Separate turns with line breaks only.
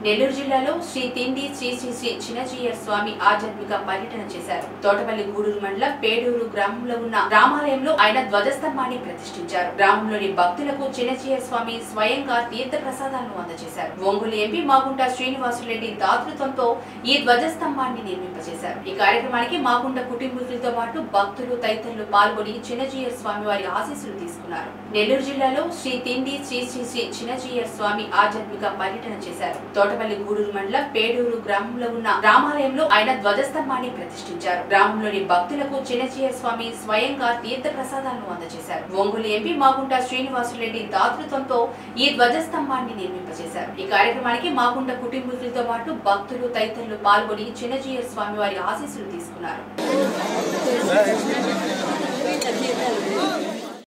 నెల్లూరు జిల్లాలో శ్రీ తిండి శ్రీ శ్రీ శ్రీ చిన్నజీయర్ స్వామి ఆధ్యాత్మిక పర్యటన చేశారు తోటపల్లి గూడూరు మండలం పేడూరు గ్రామంలో ఉన్న రామాలయంలో ఆయన ధ్వజస్తంభాన్ని ప్రతిష్ఠించారు గ్రామంలోని భక్తులకు చిన్నజీయర్ స్వామి స్వయంగా తీర్థ ప్రసాదాలను అందజేశారు ఒంగోలు ఎంపీ మాగుంట శ్రీనివాసులరెడ్డి దాతృత్వంతో ఈ ధ్వజస్తంభాన్ని నిర్మింపజేశారు ఈ కార్యక్రమానికి మాగుంట కుటుంబీకులతో పాటు భక్తులు తదితరులు పాల్గొని చిన్నజీయర్ స్వామి వారి ఆశీస్సులు తీసుకున్నారు నెల్లూరు జిల్లాలో శ్రీ తిండి శ్రీ శ్రీ శ్రీ చిన్నజీయర్ స్వామి ఆధ్యాత్మిక పర్యటన చేశారు తోటపల్లి గూడూరు మండలం పేడూరు గ్రామంలో ఉన్న రామాలయంలో ఆయన ధ్వజస్తంభాన్ని ప్రతిష్ఠించారు గ్రామంలోని భక్తులకు చిన్నజీయర్ స్వామి స్వయంగా తీర్థ ప్రసాదాలను అందజేశారు ఒంగోలు ఎంపీ మాగుంట శ్రీనివాసులరెడ్డి దాతృత్వంతో ఈ ధ్వజస్తంభాన్ని నిర్మింపజేశారు ఈ కార్యక్రమానికి మాగుంట కుటుంబీకులతో పాటు భక్తులు తదితరులు పాల్గొని చిన్నజీయర్ స్వామి వారి ఆశీస్సులు తీసుకున్నారు